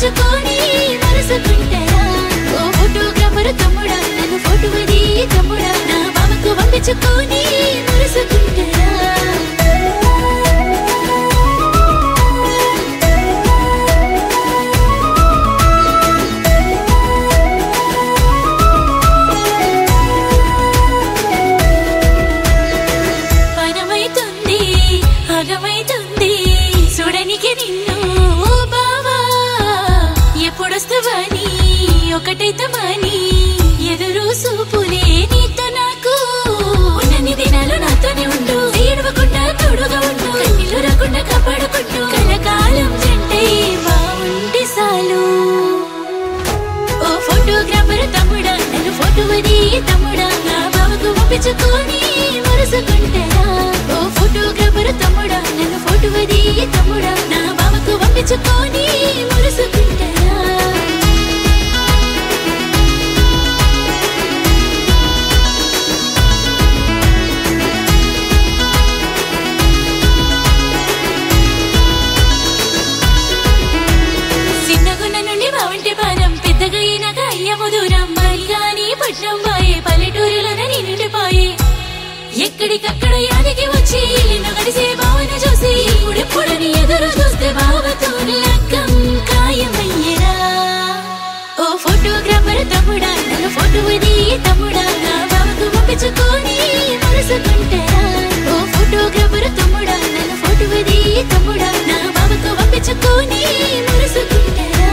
పంపించుకొని మరుసుకుంటారా ఓ photographer తమ్ముడా నన్ను photo అది తమ్ముడా నా బావకు పంపించుకొని మరుసుకుంటారా పనమైతుంది అగమైతుంది చూడనికి నిన్ను ఓ బావా ఎప్పుడొస్తావని ఒకటైతమని ఎదురు సూపులే నీతో నాకు ఉన్నన్ని దినాలు నాతోనే ఉండు ఏడవకుండా తోడుగా ఉండు కన్నీళ్ళు రాకుండా కాపాడుకుంటూ కలకాలం జంటే బాగుండి సాలు ఓ ఫోటోగ్రాఫర్ తమ్ముడా నన్ను ఫోటో అది తమ్ముడా నా బావకు పంపించుకొని మరుసుకుంటారా ఓ ఫోటోగ్రాఫర్ తమ్ముడా నన్ను ఫోటో అది తమ్ముడా నా బావకు పంపించుకొని మరుసుకుంటారా చిన్నగున్న నుండి బావంటి పానం పెద్దగా అయినాక అయ్యము దూరం మరి గాని పట్నం బాయే పల్లెటూరులోనే నిండిపోయే ఎక్కడికక్కడ యాదికి వచ్చి నిన్ను గడిసే బావను చూసి ఇప్పుడెప్పుడని ఎదురు చూస్తే బావతో లగ్గం ఖాయమయ్యేరా ఓ ఫోటోగ్రాఫర్ తమ్ముడా నన్ను ఫోటో అది తమ్ముడా నా బావకు పంపించుకొని మరుసుకుంటారా ఓ ఫోటోగ్రాఫర్ తమ్ముడా నన్ను ఫోటో అది తమ్ముడా నా బావకు పంపించుకొని మరుసుకుంటారా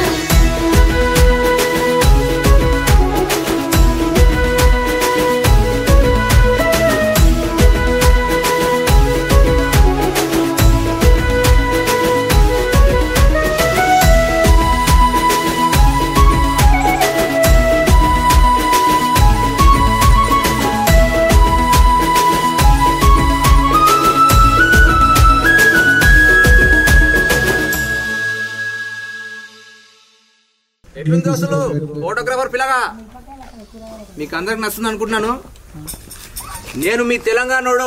ఎట్లుంది అసలు ఫోటోగ్రాఫర్ పిల్లగా మీకు అందరికి నచ్చుతుంది అనుకుంటున్నాను నేను మీ తెలంగాణోడు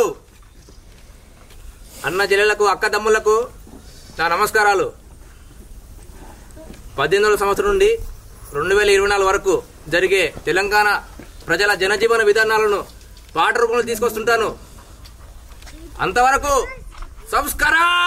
అన్న చెల్లెలకు అక్క తమ్ముళ్లకు నా నమస్కారాలు పద్దెనిమిది వందల సంవత్సరం నుండి రెండు వేల ఇరవై నాలుగు వరకు జరిగే తెలంగాణ ప్రజల జనజీవన విధానాలను పాట రూపంలో తీసుకొస్తుంటాను అంతవరకు సంస్కారం